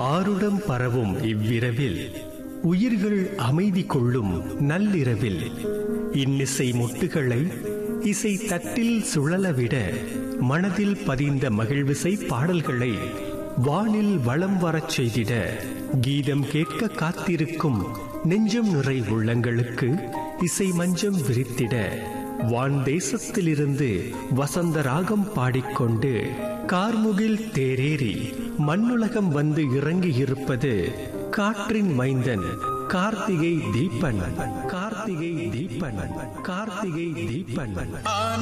ஆருடம் பரவும் இவ்விரவில் உயிர்கள் அமைதி கொள்ளும் நள்ளிரவில் இன்னிசை முட்டுகளை இசை தட்டில் சுழலவிட மனதில் பதிந்த மகிழ்விசை பாடல்களை வானில் வளம் வரச் செய்திட கீதம் கேட்க காத்திருக்கும் நெஞ்சம் நிறை உள்ளங்களுக்கு இசை மஞ்சம் விரித்திட வான் தேசத்திலிருந்து வசந்த ராகம் பாடிக்கொண்டு கார்முகில் தேரேறி மண்ணுலகம் வந்து இறங்கி இருப்பது காற்றின் மைந்தன் கார்த்திகை தீபன் கார்த்திகை தீபன் கார்த்திகை தீபன்